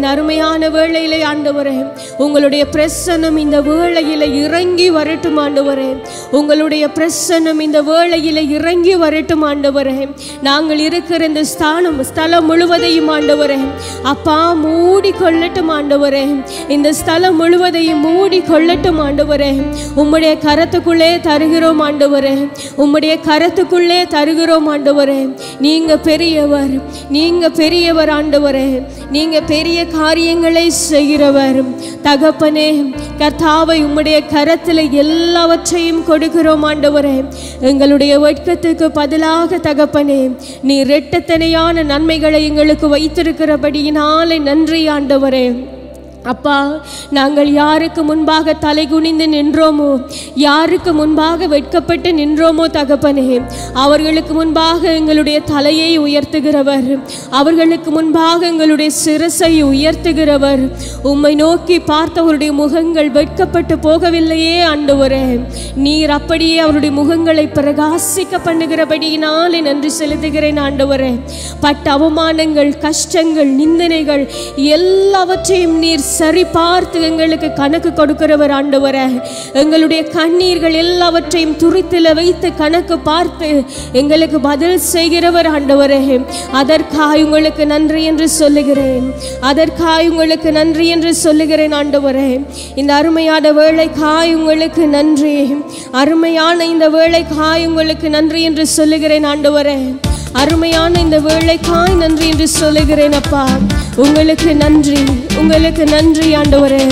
இந்த அருமையான வேளையிலே ஆண்டவரே உங்களுடைய பிரசன்னம் இந்த வேளையில இறங்கி வரட்டும் ஆண்டவரே உங்களுடைய பிரசன்னம் இந்த வேளையில இறங்கி வரட்டும் ஆண்டவரே நாங்கள் இருக்கிற இந்த ஸ்தானம் ஸ்தலம் முழுவதையும் ஆண்டவரே அப்பா மூடி கொள்ளட்டும் ஆண்டவரே இந்த ஸ்தலம் முழுவதையும் மூடி கொள்ளட்டும் ஆண்டவரே உம்முடைய கரத்துக்குள்ளே தருகிறோம் ஆண்டவரே உம்முடைய கரத்துக்குள்ளே தருகிறோம் ஆண்டவரே நீங்க பெரியவர் நீங்க பெரியவர் ஆண்டவரே நீங்க பெரிய காரியங்களை செய்கிறவர் தகப்பனே கர்த்தாவை உம்முடைய கரத்தில் எல்லாவற்றையும் கொடுக்கிறோம் ஆண்டவரே எங்களுடைய வெட்கத்துக்கு பதிலாக தகப்பனே நீ ரெட்டத்தனையான நன்மைகளை எங்களுக்கு வைத்திருக்கிறபடியினாலே நன்றி ஆண்டவரே அப்பா நாங்கள் யாருக்கு முன்பாக தலை குனிந்து நின்றோமோ யாருக்கு முன்பாக வெட்கப்பட்டு நின்றோமோ தகப்பனே அவர்களுக்கு முன்பாக எங்களுடைய தலையை உயர்த்துகிறவர் அவர்களுக்கு முன்பாக எங்களுடைய சிரசை உயர்த்துகிறவர் உம்மை நோக்கி பார்த்தவருடைய முகங்கள் வெட்கப்பட்டு போகவில்லையே ஆண்டவரே நீர் அப்படியே அவருடைய முகங்களை பிரகாசிக்க பண்ணுகிறபடியினாலே நன்றி செலுத்துகிறேன் ஆண்டவரே பட்ட அவமானங்கள் கஷ்டங்கள் நிந்தனைகள் எல்லாவற்றையும் நீர் சரி பார்த்து எங்களுக்கு கணக்கு கொடுக்கிறவர் ஆண்டவரே எங்களுடைய கண்ணீர்கள் எல்லாவற்றையும் துரித்தில் வைத்து கணக்கு பார்த்து எங்களுக்கு பதில் செய்கிறவர் ஆண்டவரே அதற்காய் உங்களுக்கு நன்றி என்று சொல்லுகிறேன் அதற்காய் உங்களுக்கு நன்றி என்று சொல்லுகிறேன் ஆண்டவரே இந்த அருமையான வேலைக்காய் உங்களுக்கு நன்றி அருமையான இந்த வேலைக்காய் உங்களுக்கு நன்றி என்று சொல்லுகிறேன் ஆண்டவரே அருமையான இந்த வேலைக்காய் நன்றி என்று சொல்லுகிறேன் அப்பா உங்களுக்கு நன்றி உங்களுக்கு நன்றி ஆண்டவரே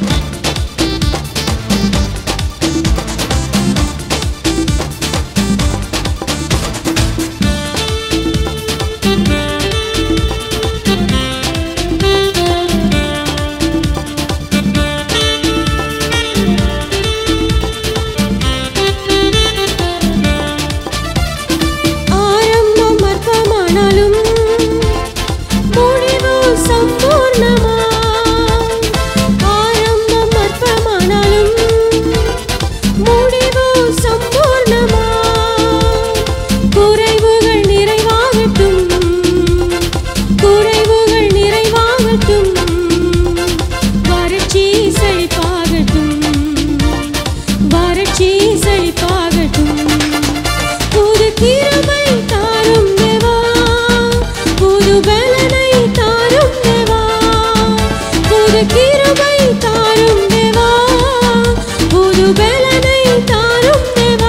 ஆரம்பம் அற்பமானாலும் முடிவு சம்பூர்ணமா ஆரம்பம் அற்பமானாலும் முடிவு சம்பூர்ணமா குறைவுகள் நிறைவாகட்டும் குறைவுகள் நிறைவாகட்டும் வறட்சி செழிப்பாகட்டும் வறட்சி செழிப்பாகட்டும் புது கிருபை தாரும் தேவா புது பலனை தாரும் தேவா புது கிருபை தாரும் தேவா புது பலனை தாரும் தேவா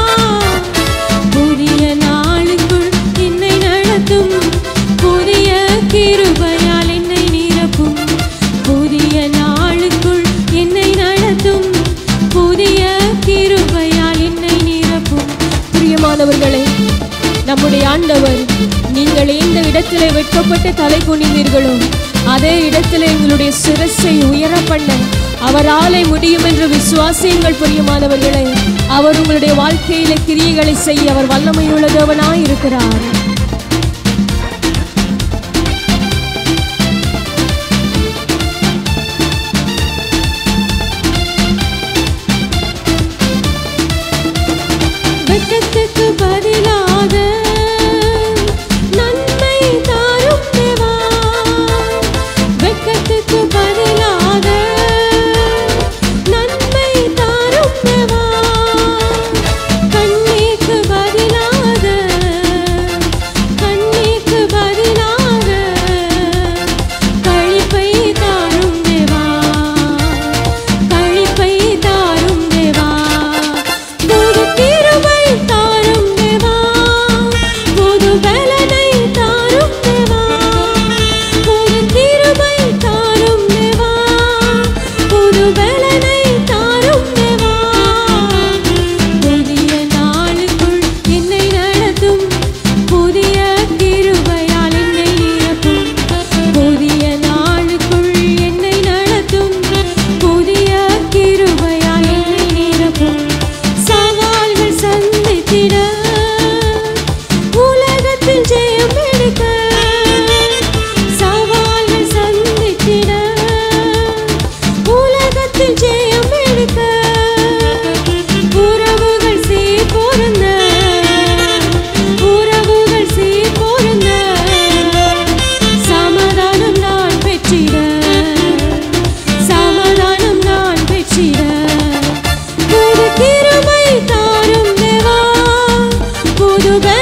புதிய நாளுக்குள் என்னை நடத்தும் புதிய கிருபையால் என்னை நிரப்பும் புதிய நாளுக்குள் என்னை நடத்தும் புதிய கிருபையால் என்னை நிரப்பும் பிரியமானவர்களே நம்முடைய ஆண்டவர் நீங்கள் எந்த இடத்திலே வெட்கப்பட்டு தலை குனிந்தீர்களோ அதே இடத்திலே எங்களுடைய சிரசை உயர பண்ண அவராலே முடியும் என்று விசுவாசியுங்கள் பிரியமானவர்களே அவர் உங்களுடைய வாழ்க்கையிலே கிரியைகளை செய்ய அவர் வல்லமையுள்ள தேவனாய் இருக்கிறார் வெட்கத்துக்கு பதிலாக நன்மை தாரும் தேவா வெட்கத்துக்கு பதிலாக நன்மை தாரும் தேவா கண்ணீருக்கு பதிலாக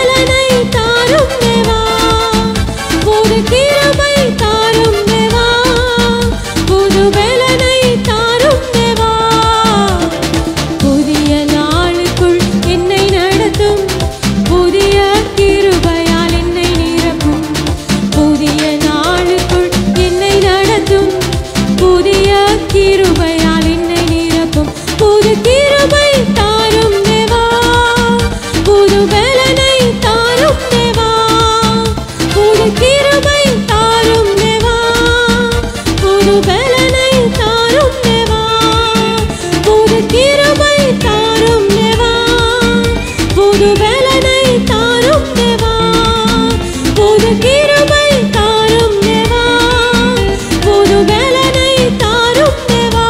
பலனை தாரும் தேவா புது கிருபை தாரும் தேவா புது பலனை தாரும் தேவா புதிய நாளுக்குள் என்னை நடத்தும் புதிய கிருபையால் என்னை நிரப்பும் புதிய நாளுக்குள் என்னை நடத்தும் புதிய கிருபையால் என்னை நிரப்பும் புது கிருபை தாரும் தேவா புது பலனை தாரும் தேவா புது கிருபை தாரும் தேவா புது பலனை தாரும் தேவா புது கிருபை தாரும் தேவா புது பலனை தாரும் தேவா புது கிருபை தாரும் தேவா புது பலனை தாரும் தேவா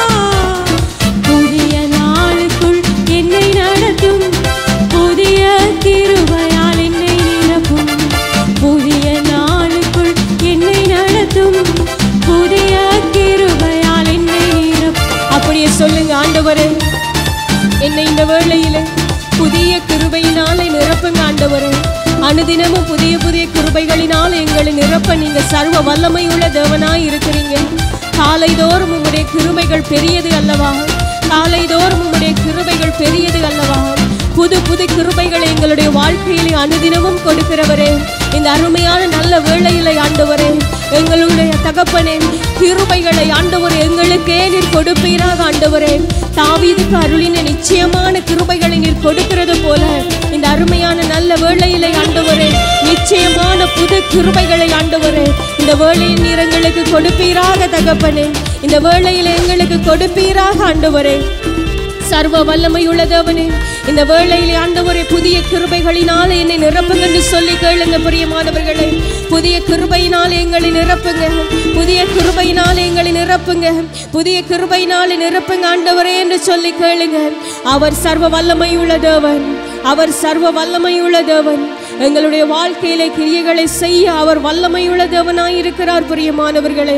புதிய நாளுக்குள் என்னை நடத்தும் புதிய கிருபையால் என்னை நிரப்பும் புதிய நாளுக்குள் என்னை நடத்தும் புதிய கிருபையால் என்னை நிரப்பும் அப்படியே சொல்லுங்க ஆண்டவரே என்னை இந்த வேளையில புதிய கிருபையினாலே நிரப்புங்க ஆண்டவரே அனுதினமும் புதிய புதிய கிருபைகளினால் எங்களை நிரப்ப நீங்க சர்வ வல்லமை உள்ள தேவனாய் இருக்கிறீங்க காலைதோறும் உம்முடைய கிருபைகள் பெரியது அல்லவா காலைதோறும் உம்முடைய கிருபைகள் பெரியது அல்லவா புது புது கிருபைகளை எங்களுடைய வாழ்க்கையிலே அனுதினமும் கொடுக்கிறவரே இந்த அருமையான நல்ல வேளையிலே ஆண்டவரே எங்களுடைய தகப்பனே கிருபைகளை ஆண்டவரே எங்களுக்கே நீர் கொடுப்பீராக ஆண்டவரே தாவீதுக்கு அருளின நிச்சயமான கிருபைகளை நீர் கொடுக்கிறது போல இந்த அருமையான நல்ல வேளையிலே ஆண்டவரே நிச்சயமான புது கிருபைகளை ஆண்டவரே இந்த வேளையில் நீர் எங்களுக்கு கொடுப்பீராக தகப்பனே இந்த வேளையில் எங்களுக்கு கொடுப்பீராக ஆண்டவரே சர்வ வல்லமையுள்ள தேவனே இந்த வேளையிலே ஆண்டவரே புதிய கிருபைகளினாலே என்னை நிரப்புங்க என்று சொல்லி கேளுங்க பிரியமானவர்களே புதிய கிருபையினாலே எங்களை நிரப்புங்க புதிய கிருபையினாலே எங்களை நிரப்புங்க புதிய கிருபையினாலே நிரப்புங்க ஆண்டவரே என்று சொல்லி கேளுங்க அவர் சர்வ வல்லமையுள்ள தேவன் அவர் சர்வ வல்லமையுள்ள தேவன் எங்களுடைய வாழ்க்கையிலே கிரியைகளை செய்ய அவர் வல்லமையுள்ள தேவனாய் இருக்கிறார் பிரியமானவர்களே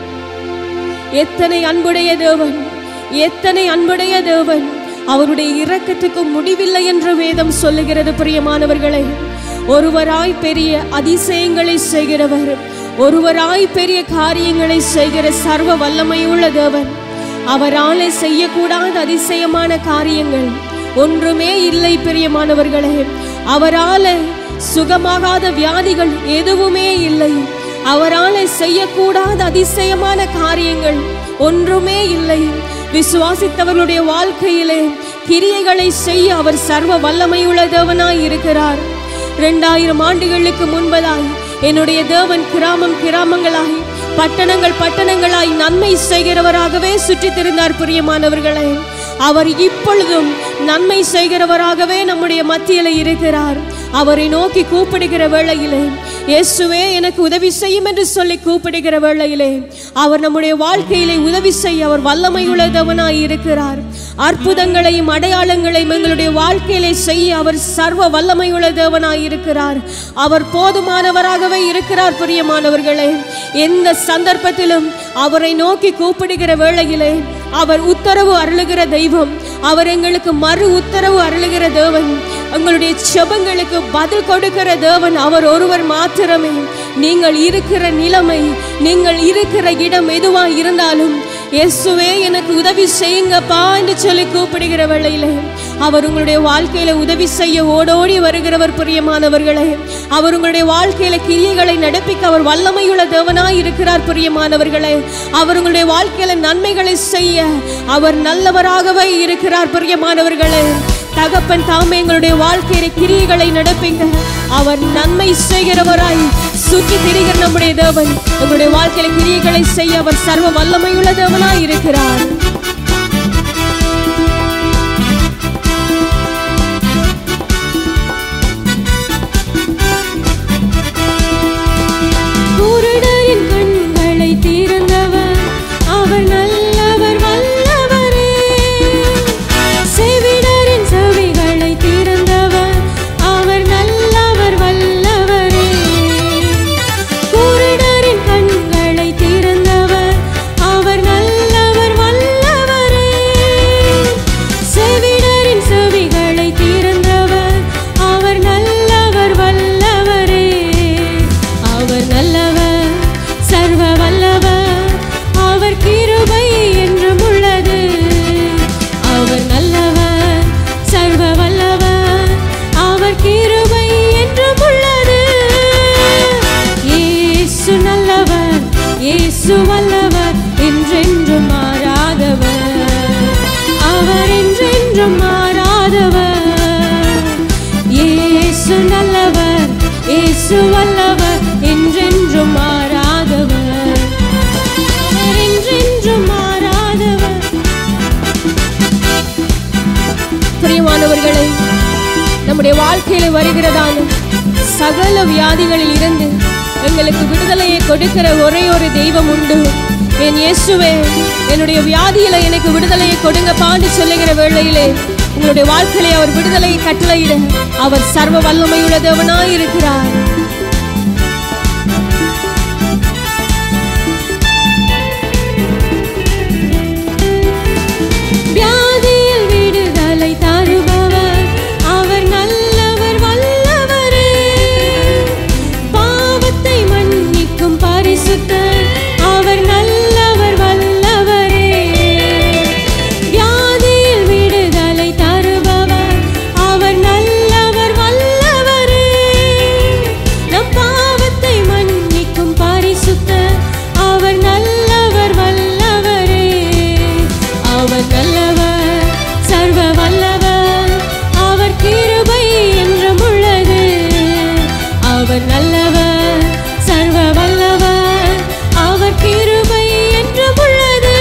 எத்தனை அன்புடைய தேவன் எத்தனை அன்புடைய தேவன் அவருடைய இரக்கத்துக்கு முடிவில்லை என்று வேதம் சொல்லுகிறது பிரியமானவர்களே ஒருவராய் பெரிய அதிசயங்களை செய்கிறவர் ஒருவராய் பெரிய காரியங்களை செய்கிற சர்வ வல்லமையுள்ள தேவன் அவராலே செய்யக்கூடாத அதிசயமான காரியங்கள் ஒன்றுமே இல்லை பிரியமானவர்களே அவரால சுகமாகாத வியாதிகள் எதுவுமே இல்லை அவராலே செய்யக்கூடாத அதிசயமான காரியங்கள் ஒன்றுமே இல்லை விசுவாசித்தவர்களுடைய வாழ்க்கையிலே கிரியைகளை செய்ய அவர் சர்வ வல்லமையுள்ள தேவனாய் இருக்கிறார் இரண்டாயிரம் ஆண்டுகளுக்கு முன்பதாய் என்னுடைய தேவன் கிராமம் கிராமங்களாய் பட்டணங்கள் பட்டணங்களாய் நன்மை செய்கிறவராகவே சுற்றித் திரிந்தார் பிரியமானவர்களே அவர் இப்பொழுதும் நன்மை செய்கிறவராகவே நம்முடைய மத்தியில இருக்கிறார் அவரை நோக்கி கூப்பிடுகிற வேளையிலே இயேசுவே எனக்கு உதவி செய்யும் என்று சொல்லி கூப்பிடுகிற வேளையிலே அவர் நம்முடைய வாழ்க்கையிலே உதவி செய்ய அவர் வல்லமையுள்ளதவனாய் இருக்கிறார் அற்புதங்களையும் அடையாளங்களையும் எங்களுடைய வாழ்க்கையிலே செய்ய அவர் சர்வ வல்லமையுள்ள தேவனாய் இருக்கிறார் அவர் போதுமானவராகவே இருக்கிறார் பிரியமானவர்களே எந்த சந்தர்ப்பத்திலும் அவரை நோக்கி கூப்பிடுகிற வேளையிலே அவர் உத்தரவு அருளுகிற தெய்வம் அவர் எங்களுக்கு மறு உத்தரவு அருளுகிற தேவன் உங்களுடைய செபங்களுக்கு பதில் கொடுக்கிற தேவன் அவர் ஒருவர் மாத்திரமே நீங்கள் இருக்கிற நிலைமை நீங்கள் இருக்கிற இடம் எதுவா இருந்தாலும் இயேசுவே எனக்கு உதவி செய்யுங்கப்பா என்று சொல்லி கூப்பிடுகிற வேளையிலே அவர் உங்களுடைய வாழ்க்கையில உதவி செய்ய ஓடோடி வருகிறவர் பிரியமானவர்களே அவர் உங்களுடைய வாழ்க்கையில கிரியைகளை நடப்பிக்க அவர் வல்லமையுள்ள தேவனாய் இருக்கிறார் பிரியமானவர்களே அவர் உங்களுடைய வாழ்க்கையில நன்மைகளை செய்ய அவர் நல்லவராகவே இருக்கிறார் பிரியமானவர்களே தகப்பன் தாமே எங்களுடைய வாழ்க்கையில கிரியைகளை நடப்பிங்க அவர் நன்மை செய்கிறவராய் சுற்றி திரிகிற நம்முடைய தேவன் உங்களுடைய வாழ்க்கையில கிரியைகளை செய்ய அவர் சர்வ வல்லமையுள்ள தேவனாய் இருக்கிறார் குருடரின் கண்களை திறந்தவர் அவர் நல்லவர் வல்லவரே செவிடரின் செவிகளை திறந்தவர் அவர் நல்லவர் வல்லவரே குருடரின் கண்களை திறந்தவர் அவர் நல்லவர் வல்லவரே என்றென்றும் மாறாதவர் இயேசு நல்லவர் இயேசு வல்லவர் என்றென்றும் மாறாதவர் அவர் என்றென்றும் மாறாதவர் பிரியமானவர்களே நம்முடைய வாழ்க்கையில வருகிறதான சகல வியாதிகளில் இருந்து எங்களுக்கு விடுதலையை கொடுக்கிற ஒரே ஒரு தெய்வம் உண்டு என் இயேசுவே என்னுடைய வியாதியில எனக்கு விடுதலையை கொடுங்கப்பான்னு சொல்லுகிற வேளையிலே உங்களுடைய வாழ்க்கையிலே அவர் விடுதலையை கட்டளையிட அவர் சர்வ வல்லமையுள்ள தேவனாய் இருக்கிறார் வியாதியில் விடுதலை தருபவர் அவர் நல்லவர் வல்லவரே பாவத்தை மன்னிக்கும் பரிசுத்தர் அவர் நல்லவர் வல்லவரே வியாதியில் விடுதலை தருபவர் அவர் நல்லவர் வல்லவரே நம் பாவத்தை மன்னிக்கும் பரிசுத்தர் அவர் நல்லவர் வல்லவரே அவர் நல்லவர் சர்வ வல்லவர் அவர் கிருபை என்றும் உள்ளது அவர் நல்லவர் சர்வ வல்லவர் அவர் கிருபை என்றும் உள்ளது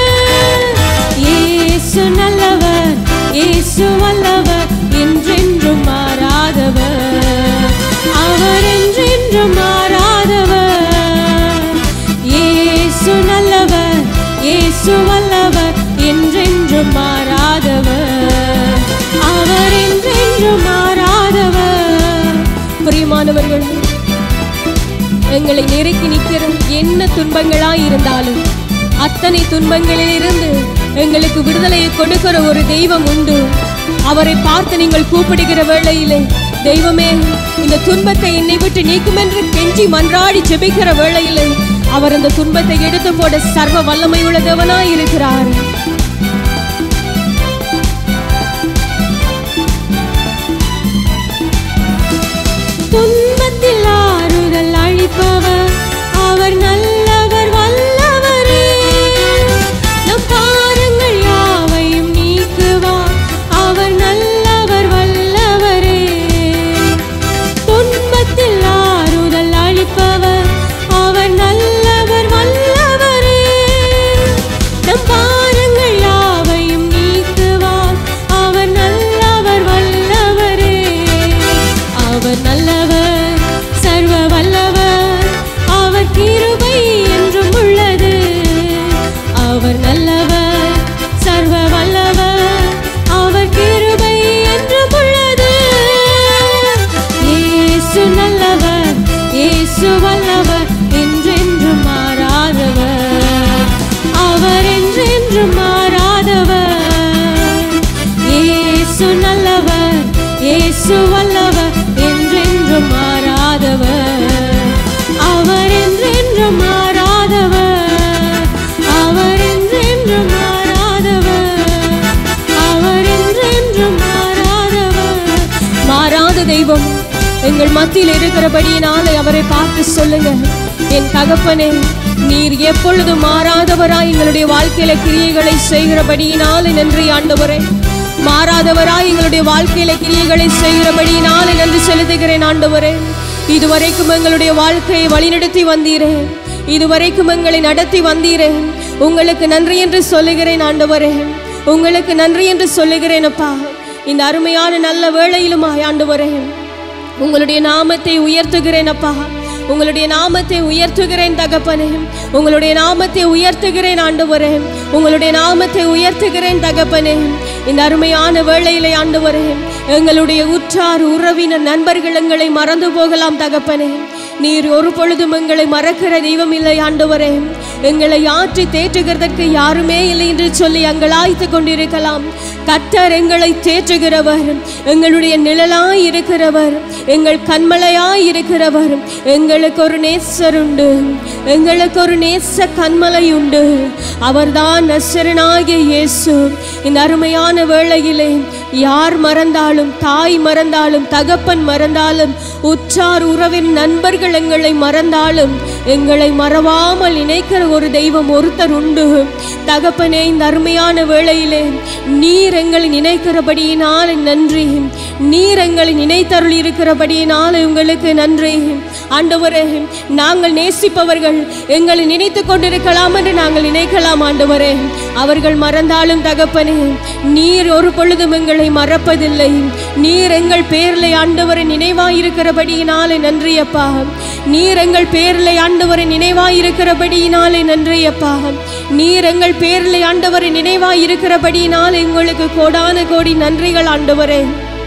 இயேசு நல்லவர் இயேசு வல்லவர் என்றென்றும் மாறாதவர் அவர் என்றென்றும் மாறாதவர் இயேசு நல்லவர் இயேசு வல்லவர் என்றென்றும் மாறாதவர் அவர் என்றென்றும் மாறாதவர் பிரியமானவர்கள் எங்களை நெருக்கி நிற்கிற என்ன துன்பங்களாய் இருந்தாலும் அத்தனை துன்பங்களிலிருந்து எங்களுக்கு விடுதலையை கொடுக்கிற ஒரு தெய்வம் உண்டு அவரை பார்த்து நீங்கள் கூப்பிடுகிற வேளையிலே தெய்வமே இந்த துன்பத்தை என்னை விட்டு நீக்கும் என்று கெஞ்சி மன்றாடி ஜெபிக்கிற வேளையிலே அவர் அந்த துன்பத்தை எடுத்து போட சர்வ வல்லமை உள்ள தேவனாய் இருக்கிறார் துன்பத்தில் ஆறுதல் அளிப்பவர் அவர் நல்லவர் வல்லவரே நம் பாரங்கள் யாவையும் நீக்குவார் அவர் நல்லவர் வல்லவரே துன்பத்தில் ஆறுதல் அளிப்பவர் அவர் நல்லவர் வல்லவரே நம் பாரங்கள் யாவையும் நீக்குவார் அவர் நல்லவர் வல்லவரே அவர் நல்லவர் சர்வ வல்லவர் அவர் கிருபை என்றும் உள்ளது அவர் நல்லவர் சர்வ வல்லவர் அவர் கிருபை என்றும் உள்ளது இயேசு நல்லவர் இயேசு வல்லவர் என்றென்றும் மாறாதவர் அவர் என்றென்றும் மாறாதவர் இயேசு நல்லவர் இயேசு வல்லவர் என்றென்றும் மாறாதவர் அவர் என்றென்றும் மாறாதவர் அவர் என்றென்றும் மாறாதவர் அவர் என்றென்றும் மாறாதவர் மாறாத தெய்வம் எங்கள் மத்தியில் இருக்கிறபடியினாலே அவரை பார்த்து சொல்லுங்க என் தகப்பனே நீர் எப்பொழுதும் மாறாதவராய் எங்களுடைய வாழ்க்கையில கிரியைகளை செய்கிறபடியினாலே நன்றி ஆண்டவரே மாறாதவராய் எங்களுடைய வாழ்க்கையில கிரியைகளை செய்கிறபடியினாலே நன்றி செலுத்துகிறேன் ஆண்டவரே இதுவரைக்கும் எங்களுடைய வாழ்க்கையை வழிநடத்தி வந்தீரே இதுவரைக்கும் எங்களை நடத்தி வந்தீரே உங்களுக்கு நன்றி என்று சொல்லுகிறேன் ஆண்டவரே உங்களுக்கு நன்றி என்று சொல்லுகிறேன் அப்பா இந்த அருமையான நல்ல வேளையிலும் ஆண்டவரே உங்களுடைய நாமத்தை உயர்த்துகிறேன் அப்பா உங்களுடைய நாமத்தை உயர்த்துகிறேன் தகப்பனே உங்களுடைய நாமத்தை உயர்த்துகிறேன் ஆண்டவரே உங்களுடைய நாமத்தை உயர்த்துகிறேன் தகப்பனே இந்த அருமையான வேளையிலே ஆண்டவரே எங்களுடைய உற்றார் உறவினர் நண்பர்கள் எங்களை மறந்து போகலாம் தகப்பனே நீர் ஒரு பொழுதும் எங்களை மறக்கிற தெய்வம் இல்லை ஆண்டவரே எங்களை ஆற்றி தேற்றுகிறதற்கு யாருமே இல்லை என்று சொல்லி அங்கலாய்த்து கொண்டிருக்கலாம் கர்த்தர் எங்களை தேற்றுகிறவர் எங்களுடைய நிழலாய் இருக்கிறவர் எங்கள் கண்மலையாய் இருக்கிறவர் எங்களுக்கு ஒரு நேசர் உண்டு எங்களுக்கு ஒரு நேச கண்மலை உண்டு அவர்தான் நசரனாகிய இயேசு இந்த அருமையான வேளையிலே யார் மறந்தாலும் தாய் மறந்தாலும் தகப்பன் மறந்தாலும் உற்றார் உறவின் நண்பர்கள் எங்களை மறந்தாலும் எங்களை மறவாமல் இணைக்கிற ஒரு தெய்வம் ஒருத்தர் உண்டு தகப்பனே இந்த அருமையான வேளையிலே நீர் எங்களை நினைக்கிறபடியினால் நன்றி நீர் எங்களை நினைத்தருள் இருக்கிறபடியினால் உங்களுக்கு நன்றி ஆண்டவரே நாங்கள் நேசிப்பவர்கள் எங்களை நினைத்து கொண்டிருக்கலாம் என்று நாங்கள் நினைக்கலாம் ஆண்டவரே அவர்கள் மறந்தாலும் தகப்பனே நீர் ஒரு பொழுதும் எங்களை மறப்பதில்லை நீர் எங்கள் பேரில் ஆண்டவரை நினைவாயிருக்கிறபடியினாலே நன்றி அப்பா நீர் எங்கள் பேரில் ஆண்டவரை நினைவாயிருக்கிறபடியினாலே நன்றி அப்பா நீர் எங்கள் பேரில் ஆண்டவரை நினைவாயிருக்கிறபடியினாலே உங்களுக்கு கோடான கோடி நன்றிகள் ஆண்டவரே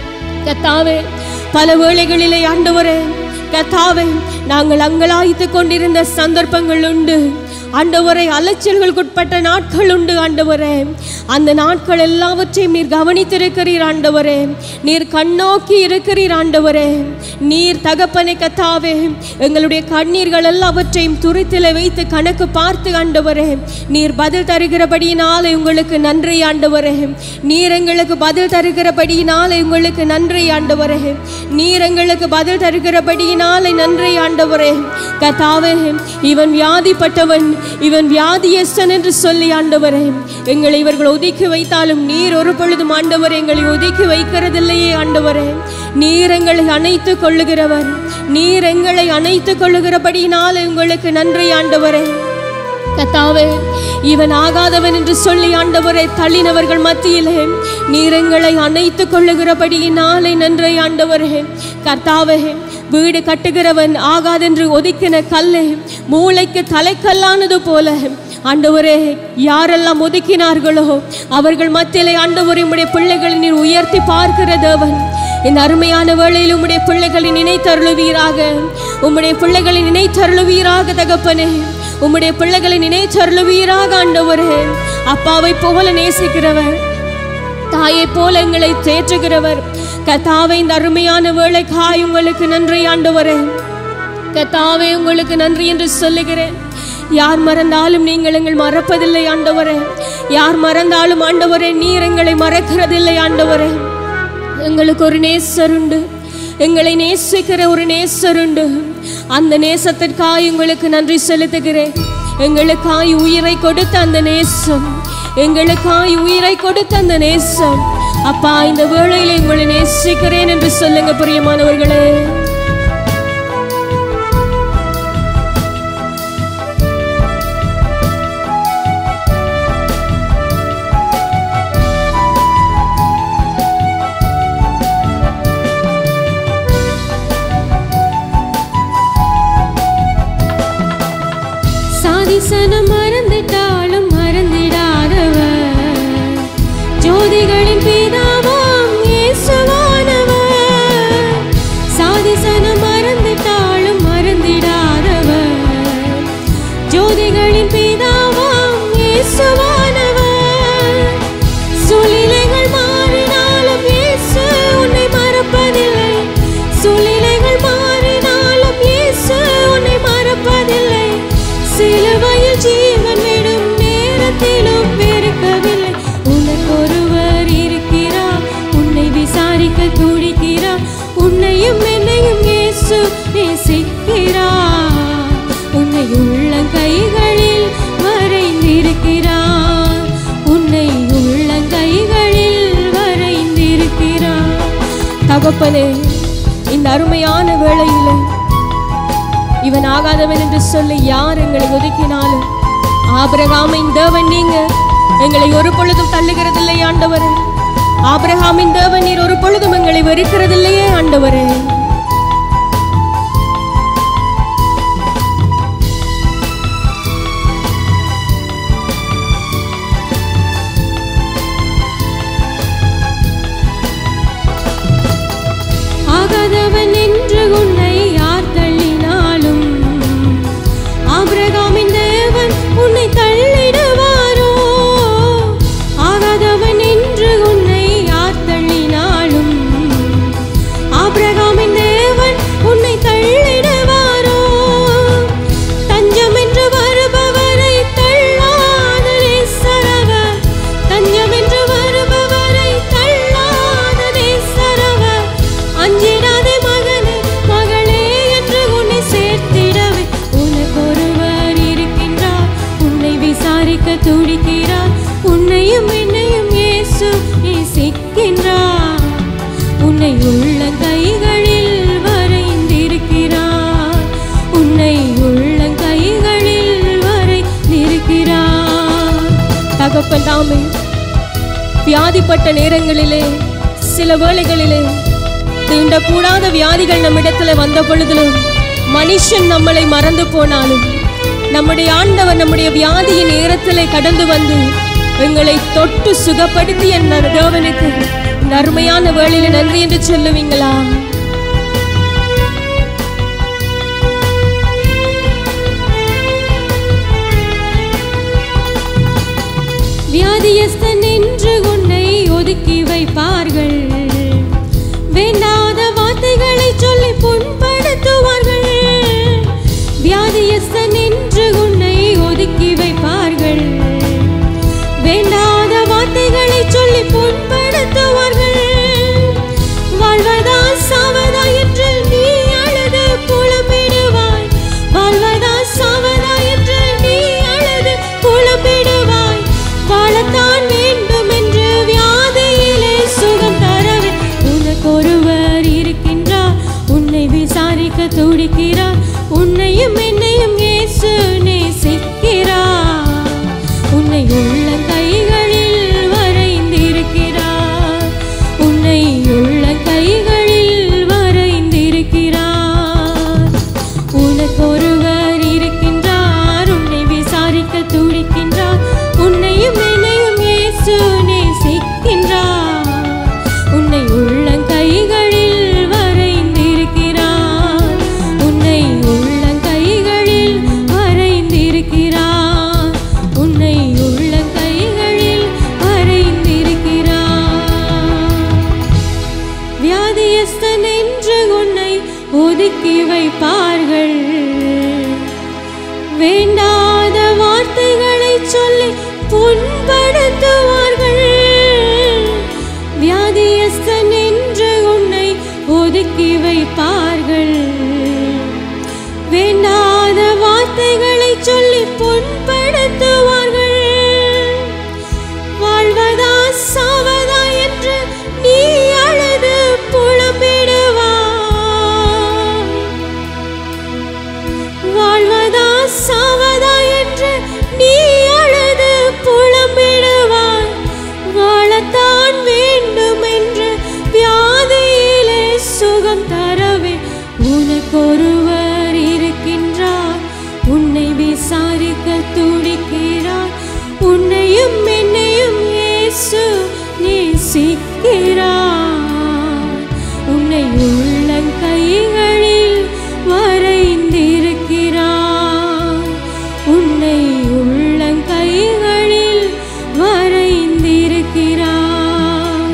கத்தாவே பல வேளைகளிலே ஆண்டவரே கத்தாவே நாங்கள் அங்கலாய்த்து கொண்டிருந்த சந்தர்ப்பங்கள் உண்டு ஆண்டவரை அலைச்சல்களுக்குட்பட்ட நாட்கள் உண்டு ஆண்டவரே அந்த நாட்கள் எல்லாவற்றையும் நீர் கவனித்திருக்கிறீர் ஆண்டவரே நீர் கண்ணோக்கி இருக்கிறீர் ஆண்டவரே நீர் தகப்பனை கத்தாவே எங்களுடைய கண்ணீர்கள் எல்லாவற்றையும் துரித்தில வைத்து கணக்கு பார்த்து ஆண்டவரே நீர் பதில் தருகிறபடியினாலே உங்களுக்கு நன்றி ஆண்டவரே நீர் எங்களுக்கு பதில் தருகிறபடியினாலே உங்களுக்கு நன்றி ஆண்டவரே நீர் எங்களுக்கு பதில் தருகிறபடியினாலே நன்றி ஆண்டவரே கத்தாவே இவன் வியாதிப்பட்டவன் இவன் வியாதியஸ்தன் என்று சொல்லி ஆண்டவரே எங்களை இவர்கள் ஒதுக்கி வைத்தாலும் நீர் ஒரு பொழுதும் ஆண்டவர் எங்களை ஒதுக்கி வைக்கிறதில்லையே ஆண்டவரே நீர் எங்களை அணைத்துக் கொள்ளுகிறவர் நீர் எங்களை அணைத்துக் கொள்ளுகிறபடியினால் உங்களுக்கு நன்றி ஆண்டவரே கத்தாவே இவன் ஆகாதவன் என்று சொல்லி ஆண்டவரை தள்ளினவர்கள் மத்தியிலே நீர் எங்களை அணைத்துக் கொள்ளுகிறபடியினாலே நன்றை ஆண்டவரே கர்த்தாவே வீடு கட்டுகிறவன் ஆகாதென்று ஒதுக்கின கல்லே மூளைக்கு தலைக்கல்லானது போல ஆண்டவரே யாரெல்லாம் ஒதுக்கினார்களோ அவர்கள் மத்தியிலே ஆண்டவரே உம்முடைய பிள்ளைகளை நீர் உயர்த்தி பார்க்கிற தேவன் இந்த அருமையான வேளையில் உம்முடைய பிள்ளைகளை நினைத்தருளுவீராக உம்முடைய பிள்ளைகளை நினைத்தருளுவீராக தகப்பனே உம்முடைய பிள்ளைகளை நினைச்சருளுவீராக ஆண்டவரே அப்பாவை போல நேசிக்கிறவர் தாயை போல எங்களை தேற்றுகிறவர் கத்தாவை இந்த அருமையான வேலைக்காய் உங்களுக்கு நன்றி ஆண்டவரே கத்தாவே உங்களுக்கு நன்றி என்று சொல்லுகிறேன் யார் மறந்தாலும் நீங்கள் எங்கள் மறப்பதில்லை ஆண்டவரே யார் மறந்தாலும் ஆண்டவரே நீர் எங்களை மறக்கிறதில்லை ஆண்டவரே எங்களுக்கு ஒரு நேசர் உண்டு எங்களை நேசிக்கிற ஒரு நேசர் உண்டு அந்த நேசத்திற்காய் உங்களுக்கு நன்றி செலுத்துகிறேன் எங்களுக்காய் உயிரை கொடுத்த அந்த நேசம் எங்களுக்காய் உயிரை கொடுத்த அந்த நேசம் அப்பா இந்த வேளையில உங்களை நேசிக்கிறேன் என்று சொல்லுங்க பிரியமானவர்களே சாதிசனம் மறந்துட்டாலும் மறந்திடாதவர் ஜோதிகளின் பிதாவாம் இயேசுவானவர் சாதிசனம் மறந்துட்டாலும் மறந்திடாதவர் ஜோதிகளின் பிதாவாம் இயேசுவானவர் சூழ்நிலைகள் மாறினாலும் இயேசு உன்னை மறப்பதில்லை சூழ்நிலைகள் மாறினாலும் இயேசு உன்னை மறப்பதில்லை சிலுவையில் ஜீவன் விடும் நேரத்திலும் வெறுக்கவில்லை உனக்கு ஒருவர் இருக்கிறார் உன்னை விசாரிக்க துடிக்கிறார் உன்னையும் என்னையும் இயேசு நேசிக்கிறார் உன்னை உள்ள கைகளில் வரைந்திருக்கிறார் உன்னை உள்ள கைகளில் வரைந்திருக்கிறார் தகப்பனே இந்த அருமையான வேளையிலே இவன் ஆகாதவன் என்று சொல்லி யார் எங்களை ஒதுக்கினாலும் ஆபிரகாமின் தேவன் நீங்க எங்களை ஒரு பொழுதும் தள்ளுகிறதில்லை ஆண்டவரே ஆபிரகாமின் தேவன் நீர் ஒரு பொழுதும் எங்களை வெறுக்கிறதில்லையே ஆண்டவரே ஆகாதவன் என்று உன்னை யார் தள்ளினாலும் ஆபிரகாமின் தேவன் உன்னை தள்ளிடுவாரோ ஆகாதவன் என்று உன்னை யார் தள்ளினாலும் ஆபிரகாமின் ஆமே வியாதிப்பட்ட நேரங்களிலே சில வேளைகளிலே தீண்டக்கூடாத வியாதிகள் நம்மிடத்துல வந்த பொழுதிலும் மனுஷன் நம்மளை மறந்து போனாலும் நம்முடைய ஆண்டவர் நம்முடைய வியாதியின் நேரத்திலே கடந்து வந்து எங்களை தொட்டு சுகப்படுத்தி என் தேவனுக்கு இந்த அருமையான வேளையில நன்றி என்று சொல்லுவீங்களா வியாதியஸ்தன் என்று உன்னை ஒதுக்கி வைப்பார்கள் வேண்டாத வார்த்தைகளை சொல்லி புண்படுத்துவார்கள் வியாதியஸ்தன் என்று உன்னை ஒதுக்கி வைப்பார்கள் வேண்டாத வார்த்தைகளை சொல்லி புண்படுத்துவார்கள் வாழ்வதா சாவதா என்று நீ அழுது புலம்பிடுவாய் வாழ்வதா சாவதா என்று நீ அழுது புலம்பிடுவாய் வாழத்தான் வேண்டும் என்று வியாதியிலே சுகம் தரவே உனக்கு ஒருவர் இருக்கின்றார் உன்னை விசாரிக்க துடிக்கிறார் உன்னையும் என்னையும் இயேசு நேசிக்கிறார் உன்னை உள்ள கைகளில் வரைந்திருக்கிறார் உன்னை உள்ள கைகளில் வரைந்திருக்கிறார் உனக்கு ஒருவர் இருக்கின்றார் உன்னை விசாரிக்க துடிக்கின்றார் உன்னையும் என்னையும் இயேசு நேசிக்கின்றார் உன்னை உள்ள கைகளில் வரைந்திருக்கிறார் உன்னை உள்ள கைகளில் வரைந்திருக்கிறார் உன்னை உள்ள கைகளில் வரைந்திருக்கிறார் வியாதியஸ்தன் என்று உன்னை ஒதுக்கி வைப்பார்கள் வேண்டாத வார்த்தைகளை சொல்லி புண்படுத்துவார்கள் வியாதியஸ்தன் என்று உன்னை ஒதுக்கி வைப்பார்கள் வேண்டாத வார்த்தைகளை சொல்லி புண்படுத்துவார்கள் வாழ்வதா சாவதா என்று நீ அழுது புலம்பிடுவாய் வாழ்வதா சாவதா என்று நீ அழுது புலம்பிடுவாய் வாழத்தான் வேண்டும் என்று வியாதியிலே சுகம் தரவே உனக்கொருவர் இருக்கின்றார் உன்னை விசாரிக்க துடிக்கிறார் உன்னையும் என்னையும் இயேசு நேசிக்கிறார் உன்னை உள்ளங்கைகளில் வரைந்திருக்கிறார் உன்னை உள்ளங்கைகளில் வரைந்திருக்கிறார்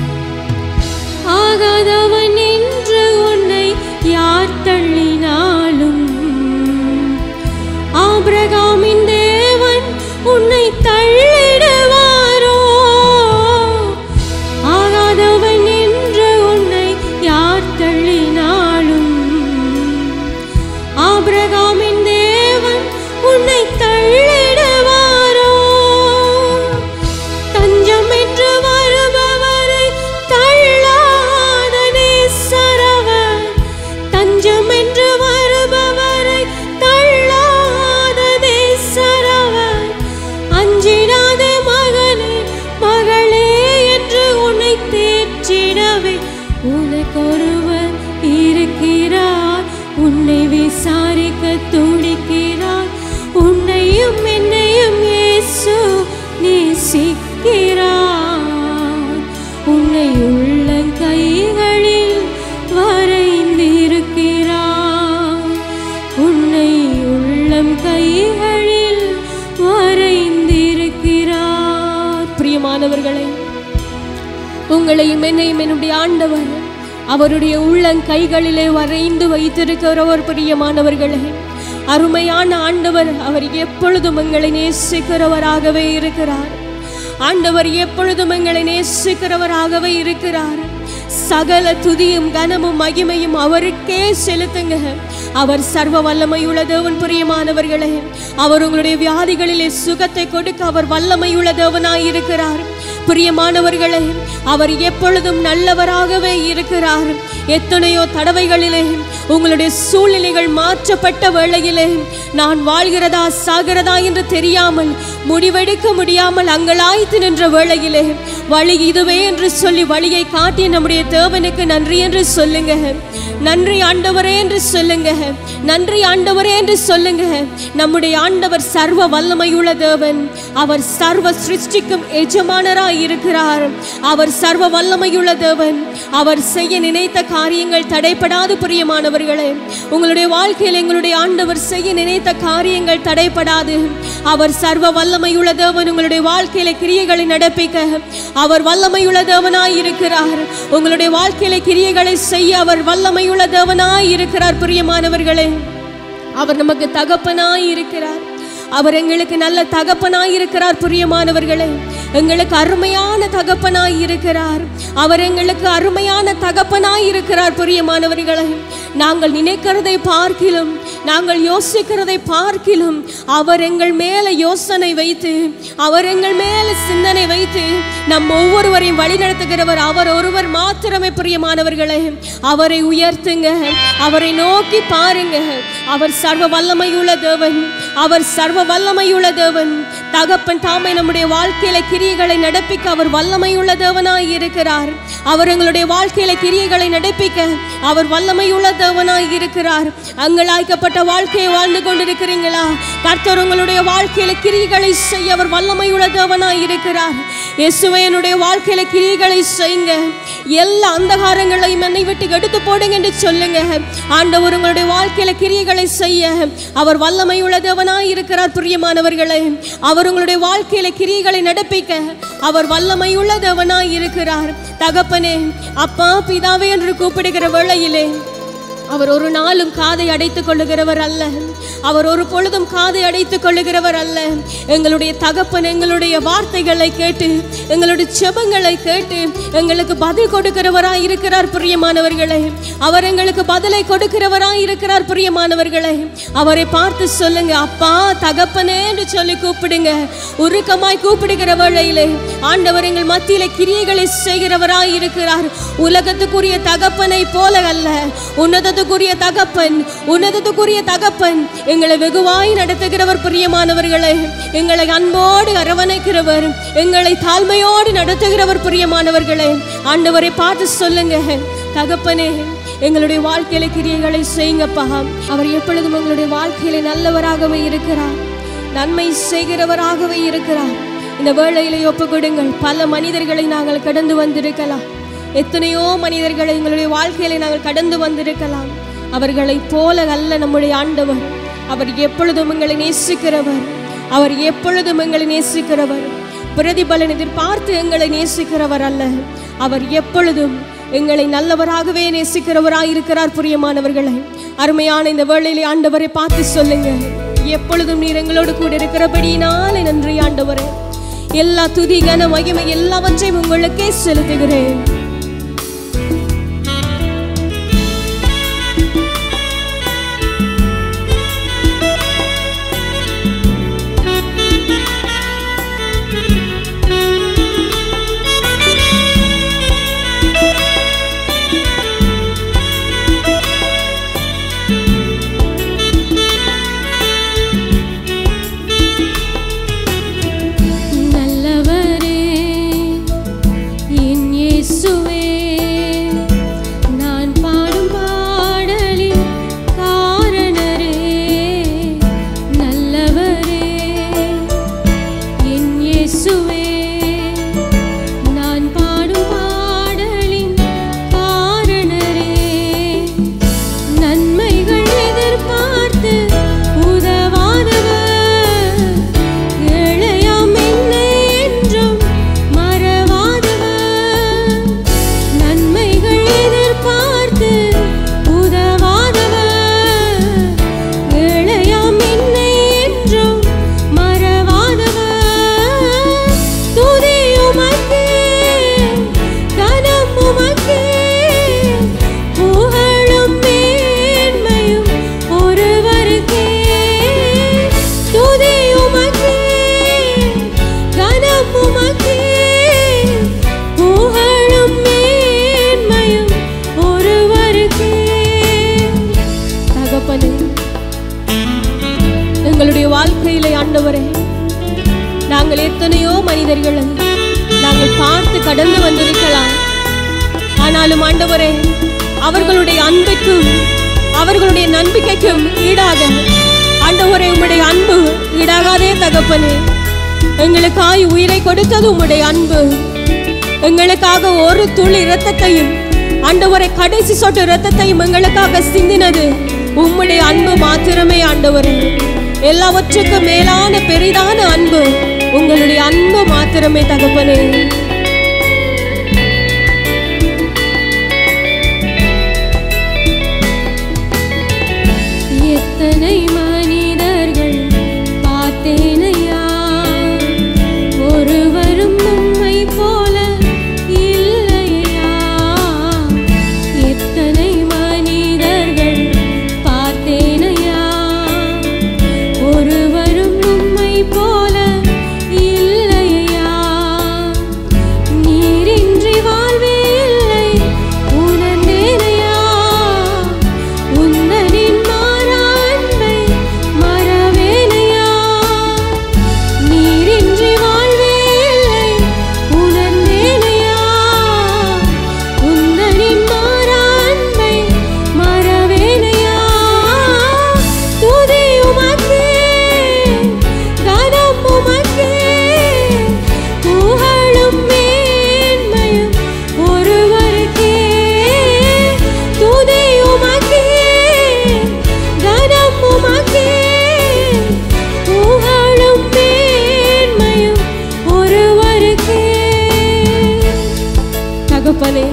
ஆகாதவன் என்று உன்னை யார் தள்ளினாலும் ஆபிரகாமின் தேவன் உன்னை தள்ளிடுவாரோ ஆகாதவன் என்று உன்னை யார் தள்ளினாலும் ஆபிரகாமின் தேவன் உன்னை தள்ளிடுவாரோ தஞ்சம் என்று வருபவரை தள்ளாத நேசரவர் தஞ்சம் என்று வருபவரை தள்ளாத நேசரவர் அஞ்சிடாதே மகனே மகளே என்று உன்னை தேற்றிடவே உனக்கொருவர் இருக்கிறார் உன்னை விசாரிக்க துடிக்கிறார் உன்னையும் என்னையும் இயேசு நேசிக்கிறார் உன்னை உள்ள கைகளில் வரைந்திருக்கிறார் உன்னை உள்ளம் கைகளில் வரைந்திருக்கிறார் பிரியமானவர்களே உங்களையும் என்னையும் என்னுடைய ஆண்டவர் அவருடைய உள்ளங்கைகளிலே வரைந்து வைத்திருக்கிறவர் பிரியமானவர்களே அருமையான ஆண்டவர் அவர் எப்பொழுதும் எங்களை நேசிக்கிறவராகவே இருக்கிறார் ஆண்டவர் எப்பொழுதும் எங்களை நேசிக்கிறவராகவே இருக்கிறார் சகல துதியும் கனமும் மகிமையும் அவருக்கே செலுத்துங்க அவர் சர்வ வல்லமையுள்ள தேவன் பிரியமானவர்களே அவர் உங்களுடைய வியாதிகளிலே சுகத்தை கொடுக்க அவர் வல்லமையுள்ள தேவனாய் இருக்கிறார் பிரியமானவர்களே அவர் எப்பொழுதும் நல்லவராகவே இருக்கிறார் எத்தனையோ தடவைகளிலே உங்களுடைய சூழ்நிலைகள் மாற்றப்பட்ட வேளையிலே நான் வாழ்கிறதா சாகிறதா என்று தெரியாமல் முடிவெடுக்க முடியாமல் அங்கலாய்த்து நின்ற வேளையிலே வழி இதுவே என்று சொல்லி வழியை காட்டிய நம்முடைய தேவனுக்கு நன்றி என்று சொல்லுங்க நன்றி ஆண்டவரே என்று சொல்லுங்க நன்றி ஆண்டவரே என்று சொல்லுங்க நம்முடைய ஆண்டவர் சர்வ வல்லமையுள்ள தேவன் அவர் சர்வ சிருஷ்டிக்கும் எஜமானராய் இருக்கிறார் அவர் சர்வ வல்லமையுள்ள தேவன் அவர் செய்ய நினைத்த காரியங்கள் தடைப்படாது பிரியமானவர்களே உங்களுடைய வாழ்க்கையில் எங்களுடைய ஆண்டவர் செய்ய நினைத்த காரியங்கள் தடைப்படாது அவர் சர்வ வல்லமையுள்ள தேவன் உங்களுடைய வாழ்க்கையில கிரியைகளை நடப்பிக்க அவர் வல்லமையுள்ள தேவனாய் இருக்கிறார் உங்களுடைய வாழ்க்கையில கிரியைகளை செய்ய அவர் வல்லமையுள்ள தேவனாய் இருக்கிறார் பிரியமானவர்களே அவர் நமக்கு தகப்பனாய் இருக்கிறார் அவர் எங்களுக்கு நல்ல தகப்பனாய் இருக்கிறார் பிரியமானவர்களே எங்களுக்கு அருமையான தகப்பனாய் இருக்கிறார் அவர் எங்களுக்கு அருமையான தகப்பனாய் இருக்கிறார் பிரியமானவர்களே நாங்கள் நினைக்கிறதை பார்க்கிலும் நாங்கள் யோசிக்கிறதை பார்க்கிலும் அவர் எங்கள் மேல யோசனை வைத்து அவர் எங்கள் மேல சிந்தனை வைத்து நம் ஒவ்வொருவரையும் வழிநடத்துகிறவர் அவர் ஒருவர் மாத்திரமே பிரியமானவர்களே அவரை உயர்த்துங்க அவரை நோக்கி பாருங்க அவர் சர்வ வல்லமையுள்ள தேவன் அவர் சர்வ வல்லமையுள்ள தேவன் தகப்பன் தாமே நம்முடைய வாழ்க்கையில கிரியைகளை நடப்பிக்க அவர் வல்லமையுள்ள தேவனாய் இருக்கிறார் அவர் எங்களுடைய வாழ்க்கையில கிரியைகளை நடப்பிக்க அவர் வல்லமையுள்ள தேவனாய் இருக்கிறார் அங்கலாய்க்கப்பட்ட வாழ்க்கையை வாழ்ந்து கொண்டிருக்கிறீங்களா கர்த்தர் உங்களுடைய வாழ்க்கையில கிரியைகளை செய்ய அவர் வல்லமையுள்ள தேவனாய் இருக்கிறார் இயேசுவே என்னுடைய வாழ்க்கையில கிரியைகளை செய்யுங்க எல்லா அந்தகாரங்களையும் என்னை விட்டு எடுத்து போடுங்க என்று சொல்லுங்க ஆண்டவர் உங்களுடைய வாழ்க்கையில கிரியைகளை செய்ய அவர் வல்லமையுள்ள தேவனாய் இருக்கிறார் பிரியமானவர்களே அவர் உங்களுடைய வாழ்க்கையில கிரியைகளை நடப்பிக்க அவர் வல்லமையுள்ள தேவனாய் இருக்கிறார் தகப்பனே அப்பா பிதாவே என்று கூப்பிடுகிற வேளையிலே அவர் ஒரு நாளும் காதை அடைத்துக் கொள்ளுகிறவர் அல்ல அவர் ஒரு பொழுதும் காதை அடைத்துக் கொள்ளுகிறவர் அல்ல எங்களுடைய தகப்பன் எங்களுடைய வார்த்தைகளை கேட்டு எங்களுடைய செபங்களை கேட்டு எங்களுக்கு பதில் கொடுக்கிறவராய் இருக்கிறார் பிரியமானவர்களே அவர் எங்களுக்கு பதிலை கொடுக்கிறவராய் இருக்கிறார் பிரியமானவர்களே அவரை பார்த்து சொல்லுங்க அப்பா தகப்பனே என்று சொல்லி கூப்பிடுங்க உருக்கமாய் கூப்பிடுகிற வேளையிலே ஆண்டவர் எங்கள் மத்தியில கிரியைகளை செய்கிறவராய் இருக்கிறார் உலகத்துக்குரிய தகப்பனை போல அல்ல உன்னதத்துக்குரிய தகப்பன் உன்னதத்துக்குரிய தகப்பன் எங்களை வெகுவாய் நடத்துகிறவர் பிரியமானவர்களே எங்களை அன்போடு அரவணைக்கிறவர் எங்களை தாழ்மையோடு நடத்துகிறவர் பிரியமானவர்களே ஆண்டவரை பார்த்து சொல்லுங்க தகப்பனே எங்களுடைய வாழ்க்கையில கிரியைகளை செய்யுங்கப்பா அவர் எப்பொழுதும் எங்களுடைய வாழ்க்கையில நல்லவராகவே இருக்கிறார் நன்மை செய்கிறவராகவே இருக்கிறார் இந்த வேளையிலே ஒப்பு கொடுங்கள் பல மனிதர்களை நாங்கள் கடந்து வந்திருக்கலாம் எத்தனையோ மனிதர்களை எங்களுடைய வாழ்க்கையில நாங்கள் கடந்து வந்திருக்கலாம் அவர்களைப் போல அல்ல நம்முடைய ஆண்டவர் அவர் எப்பொழுதும் எங்களை நேசிக்கிறவர் அவர் எப்பொழுதும் எங்களை நேசிக்கிறவர் பிரதிபலன் எதிர்பார்த்து எங்களை நேசிக்கிறவர் அல்ல அவர் எப்பொழுதும் எங்களை நல்லவராகவே நேசிக்கிறவராய் இருக்கிறார் பிரியமானவர்களே அருமையான இந்த வேளையிலே ஆண்டவரை பார்த்து சொல்லுங்க எப்பொழுதும் நீர் எங்களோடு கூட இருக்கிறபடியினாலே நன்றி ஆண்டவரே எல்லா துதி கன மகிமை எல்லாவற்றையும் உங்களுக்கே செலுத்துகிறேன் நல்லவரே என் இயேசுவே நான் பாடும் பாடலின் காரணரே நல்லவரே என் இயேசுவே நான் பாடும் பாடலின் காரணரே நன்மைகள் எதிர்பார்த்து உதவாதவர் ஏழையாம் என்னை என்றும் மறவாதவர் நன்மைகள் எதிர்பார்த்து உதவாதவர் ஏழையாம் என்னை என்றும் மறவாதவர் துதி உமக்கே கனம் உமக்கே புகழும் மேன்மையும் ஒருவருக்கே துதி உமக்கே கனம் உமக்கே புகழும் மேன்மையும் ஒருவருக்கே தகப்பனே எங்களுடைய வாழ்க்கையிலே ஆண்டவரே நாங்கள் எத்தனையோ மனிதர்களை நாங்கள் பார்த்து கடந்து வந்திருக்கலாம் ஆனாலும் ஆண்டவரே அவர்களுடைய அன்புக்கும் அவர்களுடைய நம்பிக்கைக்கும் ஈடாக ஆண்டவரே உம்முடைய அன்பு ஈடாகாதே தகப்பனே எங்களுக்காய் உயிரை கொடுத்தது உம்முடைய அன்பு எங்களுக்காக ஒரு துளி இரத்தத்தையும் ஆண்டவரை கடைசி சொட்டு இரத்தத்தையும் எங்களுக்காக சிந்தினது உம்முடைய அன்பு மாத்திரமே ஆண்டவரே எல்லாவற்றுக்கும் மேலான பெரிதான அன்பு உங்களுடைய அன்பு மாத்திரமே தகப்பனே எத்தனை மனிதர்கள் பார்த்தேனையா ஒருவரும் உம்மை போல இல்லையா எத்தனை மனிதர்கள் பார்த்தேனையா ஒருவரும் உம்மை போல இல்லையா நீரின்றி வாழ்வே இல்லை உணர்ந்தேனையா உந்தனின் மாறாண்மை மறவேனையா நீரின்றி வாழ்வே இல்லை உணர்ந்தேனையா உந்தனின் மாறாண்மை மறவேனையா துதி உமக்கே கனம் உமக்கே புகழும் மேன்மையும் ஒருவருக்கே துதி உமக்கே கனம் உமக்கே புகழும் மேன்மையும் ஒருவருக்கே தகப்பனே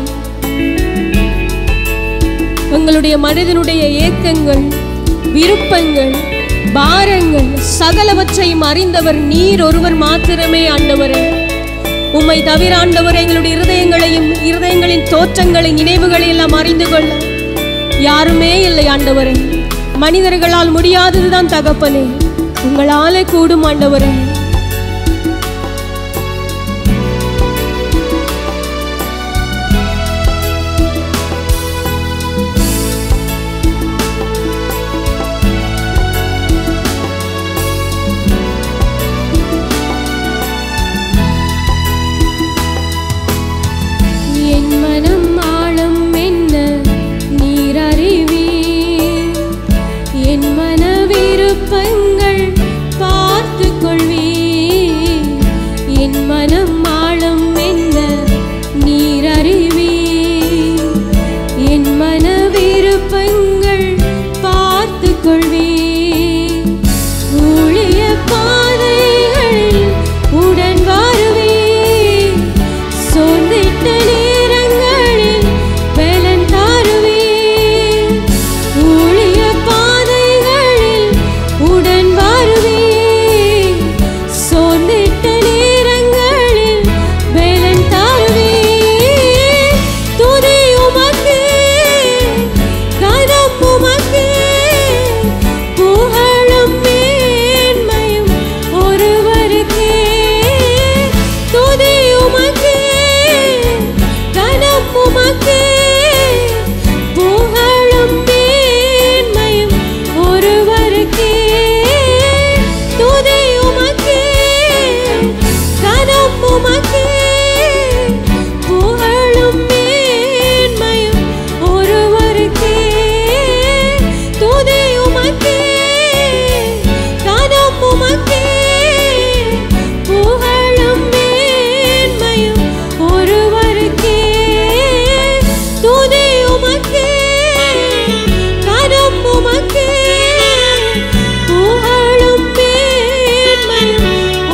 எங்களுடைய மனதினுடைய ஏக்கங்கள் விருப்பங்கள் பாரங்கள் சகலவற்றையும் அறிந்தவர் நீர் ஒருவர் மாத்திரமே ஆண்டவரே உம்மை தவிர ஆண்டவர் எங்களுடைய இருதயங்களையும் இருதயங்களின் தோற்றங்களை நினைவுகளை எல்லாம் அறிந்து கொள்ள யாருமே இல்லை ஆண்டவரே மனிதர்களால் முடியாததுதான் தகப்பனே உங்களாலே கூடும் ஆண்டவரே என் மனம் ஆழம் என்ன நீர் அறிவீர் என் மன விருப்பங்கள் பார்த்து கொள்வீர் என் மனம் ஆழம் என்ன நீர் அறிவீர் என் மன விருப்பங்கள் பார்த்து கொள்வீர் ஊழிய பாதைகளில் உடன் வருவீர் சோர்ந்திட்ட நேரங்களில் பலன் தாருவீர் ஊழிய பாதைகளில் உடன் வருவீர் சோர்ந்திட்ட நேரங்களில் பலன் தாருவீர் துதி உமக்கே கனம் உமக்கே புகழும் மேன்மையும் ஒருவருக்கே துதி உமக்கே கனம் உமக்கே புகழும் மேன்மையும் ஒருவருக்கே துதி உமக்கே கனம் உமக்கே புகழும் மேன்மையும் ஒருவருக்கே துதி உமக்கே கனம் உமக்கே புகழும் மேன்மையும் ஒருவருக்கே துதி உமக்கே கனம் உமக்கே புகழும் மேன்மையும்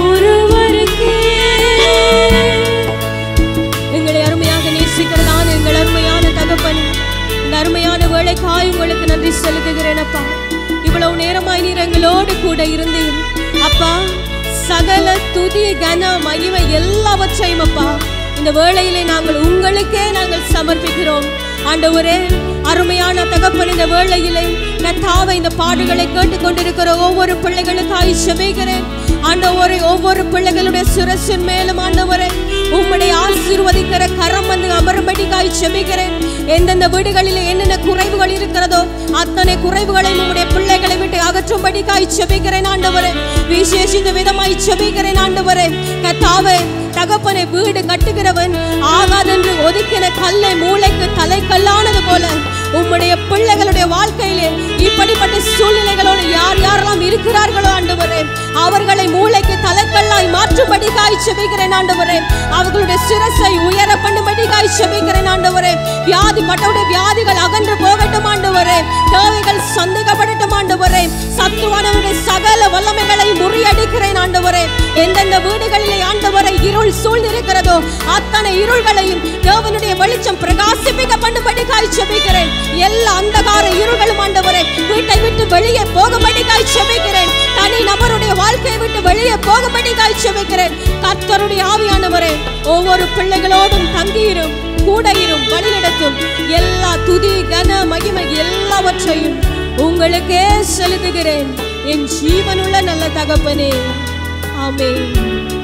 ஒருவருக்கே எங்களை அருமையாக நேசிக்கிறதான எங்கள் அருமையான தகப்பன் இந்த அருமையான வேலைக்காய் உங்களுக்கு நன்றி செலுத்துகிறேன் அப்பா இவ்வளவு நேரமாய் நீர் எங்களோடு கூட இருந்தீர் அப்பா சகல துதி கன மகிமை எல்லாவற்றையும் அப்பா இந்த வேளையிலே நாங்கள் உங்களுக்கே நாங்கள் சமர்ப்பிக்கிறோம் ஆண்டவரே அருமையான தகப்பன் இந்த வேளையிலே கத்தாவை இந்த பாடுகளை கேட்டுக்கொண்டிருக்கிற ஒவ்வொரு பிள்ளைகளுக்காய் செபிக்கிறேன் ஆண்டவரே ஒவ்வொரு பிள்ளைகளுடைய சுரசின் மேலும் ஆண்டவரே உம்முடைய ஆசீர்வதிக்கிற கரம் வந்து அமரும்படிக்காய் செபிக்கிறேன் எந்தெந்த வீடுகளில் என்னென்ன குறைவுகள் இருக்கிறதோ அத்தனை குறைவுகளை உம்முடைய பிள்ளைகளை விட்டு அகற்றும்படி காய் செபிக்கிறேன் ஆண்டவரே விசேஷித்த விதமாய் செபிக்கிறேன் ஆண்டவரே கத்தாவே தகப்பனை வீடு கட்டுகிறவன் ஆகாதென்று ஒதுக்கின கல்லை மூளைக்கு தலைக்கல்லானது போல உம்முடைய பிள்ளைகளுடைய வாழ்க்கையிலே இப்படிப்பட்ட சூழ்நிலைகளோடு யார் யாரெல்லாம் இருக்கிறார்களோ ஆண்டவரே அவர்களை மூளைக்கு தலைக்கல்லாய் மாற்றும்படி காய் செபிக்கிறேன் ஆண்டவரே அவர்களுடைய சிரசை உயர பண்ணும்படி காய் செபிக்கிறேன் ஆண்டவரே வியாதி பட்டவுடைய வியாதிகள் அகன்று போகட்டும் ஆண்டவரே தேவைகள் சந்தேகப்படட்டும் ஆண்டவரே சத்துவானவருடைய சகல வல்லமைகளை முறியடிக்கிறேன் ஆண்டவரே எந்தெந்த வீடுகளிலே ஆண்டவரை இருள் சூழ்ந்திருக்கிறதோ அத்தனை இருள்களையும் தேவனுடைய வெளிச்சம் பிரகாசிப்பிக்க பண்ணும்படி காய் செபிக்கிறேன் எல்லா அந்தகார இருள்களும் ஆண்டவரே வீட்டை விட்டு வெளியே போகும்படி காய் செபிக்கிறேன் தனி நபருடைய வாழ்க்கையை விட்டு வெளியே போகும்படி காய் செபிக்கிறேன் கர்த்தருடைய ஆவியானவரே ஒவ்வொரு பிள்ளைகளோடும் தங்கியிரும் கூட இரும் வழிநடத்தும் எல்லா துதி கன மகிமை எல்லாவற்றையும் உங்களுக்கே செலுத்துகிறேன் என் ஜீவனுள்ள நல்ல தகப்பனே ஆமென்